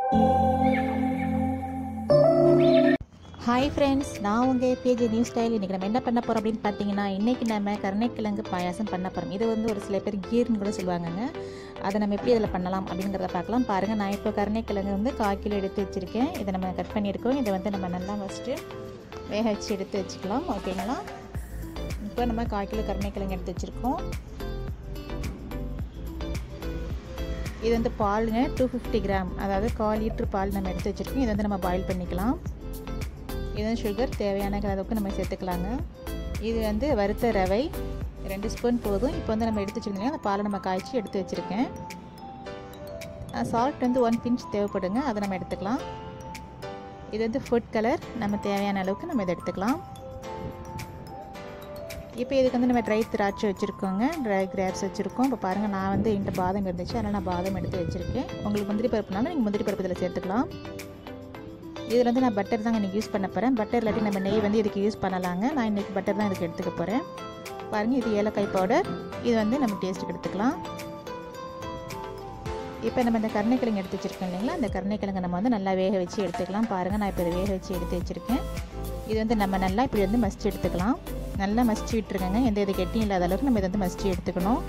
hi friends நான் உங்கள் page new style இன்றைக்கி நம்ம என்ன பண்ண போகிறோம் அப்படின்னு பார்த்தீங்கன்னா இன்றைக்கி நம்ம கருணைக்கிழங்கு பாயாசம் பண்ண போகிறோம் இது வந்து ஒரு சில பேர் கீர்னு கூட சொல்லுவாங்கங்க அதை நம்ம எப்படி இதில் பண்ணலாம் அப்படிங்கிறத பார்க்கலாம் பாருங்கள் நான் இப்போ கருணைக்கிழங்கு வந்து கால் கிலோ எடுத்து வச்சுருக்கேன் இதை நம்ம கட் பண்ணியிருக்கோம் இதை வந்து நம்ம நல்லா ஃபஸ்ட்டு வேக வச்சு எடுத்து வச்சுக்கலாம் ஓகேங்களா இப்போ நம்ம கால் கிலோ கருணைக்கிழங்கு எடுத்து வச்சுருக்கோம் இது வந்து பாலுங்க டூ ஃபிஃப்டி கிராம் அதாவது கால் லிட்டர் பால் நம்ம எடுத்து வச்சுருக்கோம் இதை வந்து நம்ம பாயில் பண்ணிக்கலாம் இது வந்து சுகர் தேவையான அளவுக்கு நம்ம சேர்த்துக்கலாங்க இது வந்து வறுத்த ரவை ரெண்டு ஸ்பூன் போதும் இப்போ வந்து நம்ம எடுத்து வச்சுருந்தோம் அந்த பாலை நம்ம காய்ச்சி எடுத்து வச்சுருக்கேன் சால்ட் வந்து ஒன் பிஞ்ச் தேவைப்படுங்க அதை நம்ம எடுத்துக்கலாம் இது வந்து ஃபுட் கலர் நம்ம தேவையான அளவுக்கு நம்ம இதை எடுத்துக்கலாம் இப்போ இதுக்கு வந்து நம்ம ட்ரை திராட்சை வச்சுருக்கோங்க ட்ரை கிராப்ஸ் வச்சுருக்கோம் இப்போ பாருங்கள் நான் வந்து என்கிட்ட பாதம் இருந்துச்சு அதனால் நான் பாதம் எடுத்து வச்சுருக்கேன் உங்களுக்கு முந்திரி பருப்புனாலும் நீங்கள் முந்திரி பருப்பு இதில் சேர்த்துக்கலாம் இதில் வந்து நான் பட்டர் தாங்க இன்றைக்கி யூஸ் பண்ண போகிறேன் பட்டர் இல்லாட்டி நம்ம நெய் வந்து இதுக்கு யூஸ் பண்ணலாங்க நான் இன்றைக்கி பட்டர் தான் இதுக்கு எடுத்துக்க போகிறேன் பாருங்கள் இது ஏலக்காய் பவுடர் இது வந்து நம்ம டேஸ்ட்டுக்கு எடுத்துக்கலாம் இப்போ நம்ம இந்த கருணைக்கிழங்கு எடுத்து வச்சுருக்கோம் இல்லைங்களா அந்த கருணைக்கிழங்கு நம்ம வந்து நல்லா வேக வச்சு எடுத்துக்கலாம் பாருங்கள் நான் இப்போ இதை வேக வச்சு எடுத்து வச்சுருக்கேன் இது வந்து நம்ம நல்லா இப்படி வந்து மசிச்சு எடுத்துக்கலாம் நல்லா மசிச்சு விட்டுருக்கங்க எந்த இது கெட்டியும் இல்லாத அளவுக்கு நம்ம இதை வந்து மசிச்சு எடுத்துக்கணும்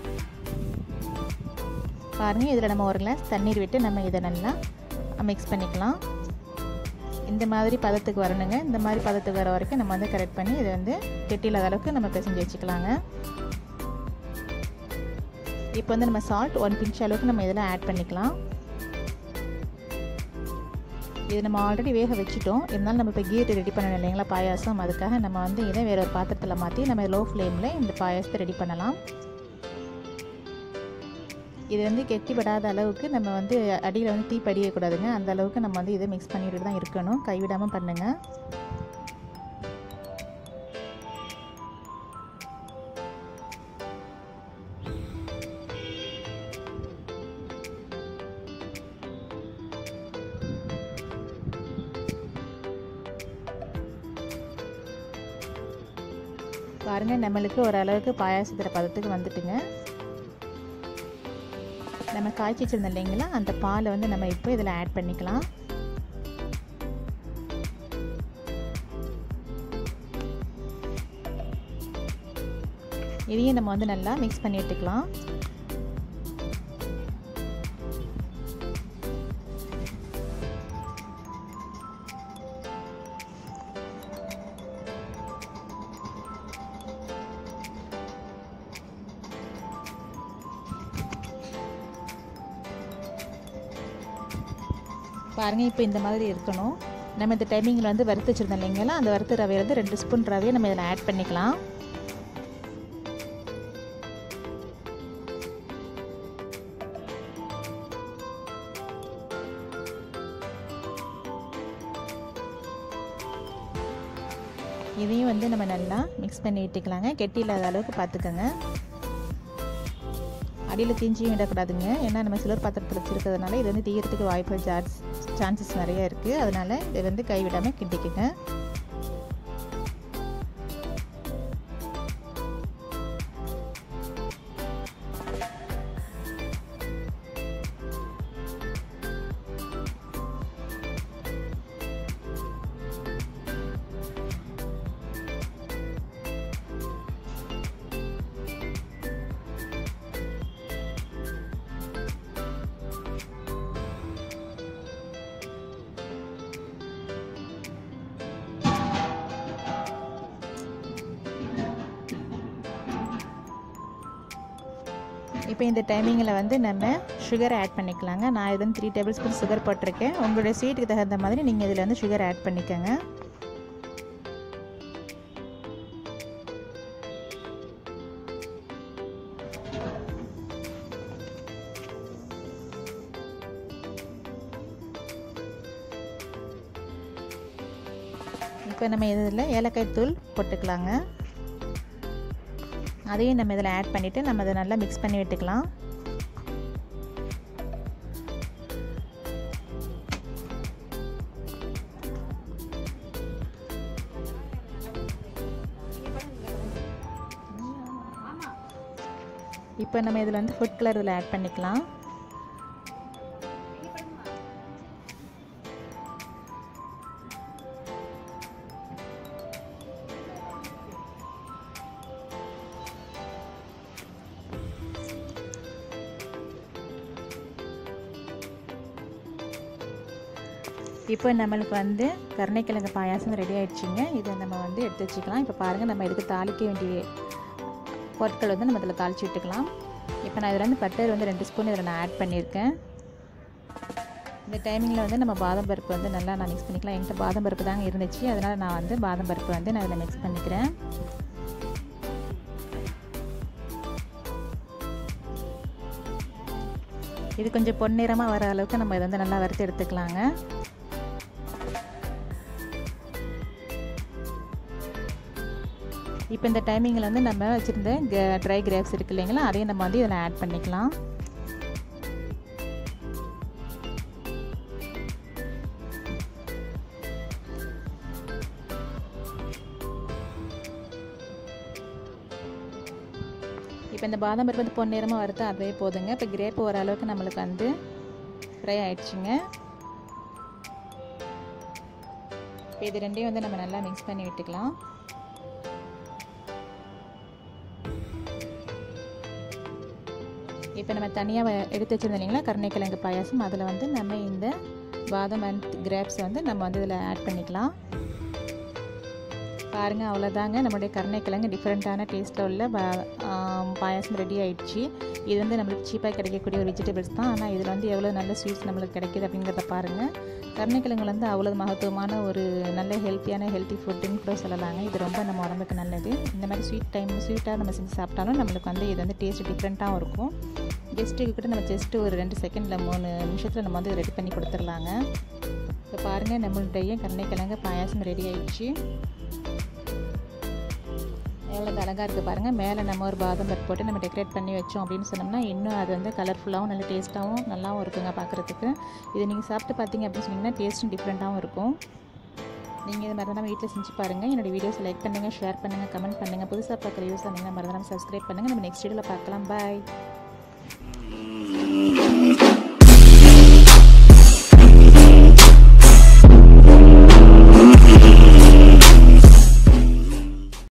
பாருங்கள் இதில் நம்ம ஒரு கிளாஸ் தண்ணீர் விட்டு நம்ம இதை நல்லா மிக்ஸ் பண்ணிக்கலாம் இந்த மாதிரி பதத்துக்கு வரணுங்க இந்த மாதிரி பதத்துக்கு வர வரைக்கும் நம்ம வந்து கரெக்ட் பண்ணி இதை வந்து கெட்டியில்லாத அளவுக்கு நம்ம பிசைஞ்சு வச்சுக்கலாங்க இப்போ வந்து நம்ம சால்ட் ஒன் பிஞ்ச் அளவுக்கு நம்ம இதில் ஆட் பண்ணிக்கலாம் இது நம்ம ஆல்ரெடி வேக வச்சுட்டோம் இருந்தாலும் நம்ம இப்போ கீர் ரெடி பண்ணணும் இல்லைங்களா பாயாசம் அதுக்காக நம்ம வந்து இதை வேற ஒரு பாத்திரத்தில் மாற்றி நம்ம லோ ஃப்ளேமில் இந்த பாயாசத்தை ரெடி பண்ணலாம் இது வந்து கெட்டிப்படாத அளவுக்கு நம்ம வந்து அடியில் வந்து தீ படியக்கூடாதுங்க அந்த அளவுக்கு நம்ம வந்து இதை மிக்ஸ் பண்ணிட்டு தான் இருக்கணும் கைவிடாமல் பண்ணுங்கள் பாருங்கள் நம்மளுக்கு ஓரளவுக்கு பாயாசத்தில் பதத்துக்கு வந்துட்டுங்க நம்ம காய்ச்சி வச்சுருந்தோம் இல்லைங்களா அந்த பாலை வந்து நம்ம இப்போ இதில் ஆட் பண்ணிக்கலாம் இதையும் நம்ம வந்து நல்லா மிக்ஸ் பண்ணி விட்டுக்கலாம் பாருங்கள் இப்போ இந்த மாதிரி இருக்கணும் நம்ம இந்த டைமிங்கில் வந்து வறுத்து வச்சுருந்தோம் இல்லைங்களா அந்த வறுத்த ரவையை வந்து ரெண்டு ஸ்பூன் ரவையை நம்ம இதில் ஆட் பண்ணிக்கலாம் இதையும் வந்து நம்ம நல்லா மிக்ஸ் பண்ணி விட்டுக்கலாங்க கெட்டி இல்லாத அளவுக்கு பார்த்துக்கோங்க அடியில் தீஞ்சியும் விடக்கூடாதுங்க ஏன்னா நம்ம சிலர் பாத்திரத்தில் வச்சுருக்கிறதுனால இது வந்து தீயறதுக்கு வாய்ப்பு சான்ஸ் சான்சஸ் நிறைய இருக்குது அதனால் இதை வந்து கைவிடாமல் கிண்டிக்குங்க இப்போ இந்த டைமிங்கில் வந்து நம்ம சுகர் ஆட் பண்ணிக்கலாங்க நான் இது வந்து த்ரீ டேபிள் ஸ்பூன் சுகர் போட்டிருக்கேன் உங்களுடைய ஸ்வீட்டுக்கு தகுந்த மாதிரி நீங்கள் இதில் வந்து சுகர் ஆட் பண்ணிக்கோங்க இப்போ நம்ம இதில் ஏலக்காய் தூள் போட்டுக்கலாங்க அதையும் நம்ம இதில் ஆட் பண்ணிவிட்டு நம்ம அதை நல்லா மிக்ஸ் பண்ணி விட்டுக்கலாம் இப்போ நம்ம இதில் வந்து ஃபுட் கலர் இதில் ஆட் பண்ணிக்கலாம் இப்போ நம்மளுக்கு வந்து கருணைக்கிழங்கு பாயாசம் ரெடி ஆயிடுச்சுங்க இதை நம்ம வந்து எடுத்து வச்சுக்கலாம் இப்போ பாருங்கள் நம்ம இதுக்கு தாளிக்க வேண்டிய பொருட்கள் வந்து நம்ம இதில் தாளித்து விட்டுக்கலாம் இப்போ நான் இதில் வந்து பட்டர் வந்து ரெண்டு ஸ்பூன் இதில் நான் ஆட் பண்ணியிருக்கேன் இந்த டைமிங்கில் வந்து நம்ம பாதாம் பருப்பு வந்து நல்லா நான் மிக்ஸ் பண்ணிக்கலாம் என்கிட்ட பாதாம் பருப்பு தாங்க இருந்துச்சு அதனால் நான் வந்து பாதாம் பருப்பு வந்து நான் இதில் மிக்ஸ் பண்ணிக்கிறேன் இது கொஞ்சம் பொன்னிறமாக வர அளவுக்கு நம்ம இதை வந்து நல்லா வறுத்து எடுத்துக்கலாங்க இப்போ இந்த டைமிங்கில் வந்து நம்ம வச்சுருந்த ட்ரை கிரேப்ஸ் இருக்கு இல்லைங்களா அதையும் நம்ம வந்து இதில் ஆட் பண்ணிக்கலாம் இப்போ இந்த பாதாம் பருப்பு வந்து பொன்னிறமாக வறுத்தா அதுவே போதுங்க இப்போ கிரேப் ஓரளவுக்கு நம்மளுக்கு வந்து ஃப்ரை ஆயிடுச்சுங்க இப்போ இது ரெண்டையும் வந்து நம்ம நல்லா மிக்ஸ் பண்ணி விட்டுக்கலாம் இப்போ நம்ம தனியாக எடுத்து வச்சுருந்தோம் இல்லைங்களா கருணைக்கிழங்கு பாயாசம் அதில் வந்து நம்ம இந்த பாதாம் அண்ட் கிரேப்ஸை வந்து நம்ம வந்து இதில் ஆட் பண்ணிக்கலாம் பாருங்கள் அவ்வளோதாங்க நம்மளுடைய கருணைக்கிழங்கு டிஃப்ரெண்ட்டான டேஸ்ட்டில் உள்ள பாயாசம் ரெடி ஆயிடுச்சு இது வந்து நம்மளுக்கு சீப்பாக கிடைக்கக்கூடிய ஒரு வெஜிடபிள்ஸ் தான் ஆனால் இதில் வந்து எவ்வளோ நல்ல ஸ்வீட்ஸ் நம்மளுக்கு கிடைக்கிது அப்படிங்கிறத பாருங்கள் கருணைக்கிழங்கு வந்து அவ்வளோ மகத்துவமான ஒரு நல்ல ஹெல்த்தியான ஹெல்த்தி ஃபுட்டுன்னு கூட சொல்லலாங்க இது ரொம்ப நம்ம உடம்புக்கு நல்லது இந்த மாதிரி ஸ்வீட் டைம் ஸ்வீட்டாக நம்ம செஞ்சு சாப்பிட்டாலும் நம்மளுக்கு வந்து இது வந்து டேஸ்ட் டிஃப்ரெண்ட்டாகவும் இருக்கும் கெஸ்ட்டுக்கு கிட்ட நம்ம ஜஸ்ட்டு ஒரு ரெண்டு செகண்டில் மூணு நிமிஷத்தில் நம்ம வந்து ரெடி பண்ணி கொடுத்துடலாங்க இப்போ பாருங்கள் நம்மளுடைய கருணைக்கிழங்கு பாயாசம் ரெடி ஆயிடுச்சு எவ்வளோ அழகாக இருக்குது பாருங்கள் மேலே நம்ம ஒரு பாதம் பருப்பு போட்டு நம்ம டெக்கரேட் பண்ணி வச்சோம் அப்படின்னு சொன்னோம்னா இன்னும் அது வந்து கலர்ஃபுல்லாகவும் நல்ல டேஸ்ட்டாகவும் நல்லாவும் இருக்குங்க பார்க்குறதுக்கு இது நீங்கள் சாப்பிட்டு பார்த்தீங்க அப்படின்னு சொன்னீங்கன்னா டேஸ்ட்டும் டிஃப்ரெண்ட்டாகவும் இருக்கும் நீங்கள் இது மறந்தாமல் வீட்டில் செஞ்சு பாருங்கள் என்னோடய வீடியோஸ் லைக் பண்ணுங்கள் ஷேர் பண்ணுங்கள் கமெண்ட் பண்ணுங்கள் புதுசாக பார்க்குற யூஸ் வந்தீங்கன்னா மறந்தாமல் சப்ஸ்கிரைப் பண்ணுங்கள் நம்ம நெக்ஸ்ட் வீடியோவில் பார்க்கலாம் பாய்